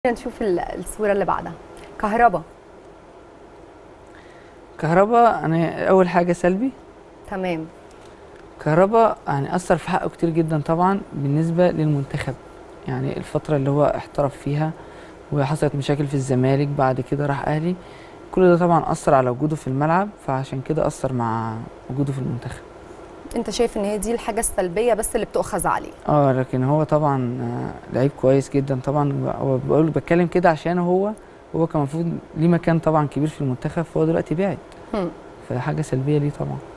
نشوف ال- الصوره اللي بعدها كهربا كهربا انا اول حاجه سلبي تمام كهربا يعني اثر في حقه كتير جدا طبعا بالنسبه للمنتخب يعني الفتره اللي هو احترف فيها وحصلت مشاكل في الزمالك بعد كده راح اهلي كل ده طبعا اثر على وجوده في الملعب فعشان كده اثر مع وجوده في المنتخب انت شايف ان هي دي الحاجه السلبيه بس اللي بتؤخذ عليه اه لكن هو طبعا آه، لعيب كويس جدا طبعا هو بقول بتكلم كده عشان هو هو كان المفروض ليه مكان طبعا كبير في المنتخب فهو دلوقتي بعد هم. فحاجه سلبيه ليه طبعا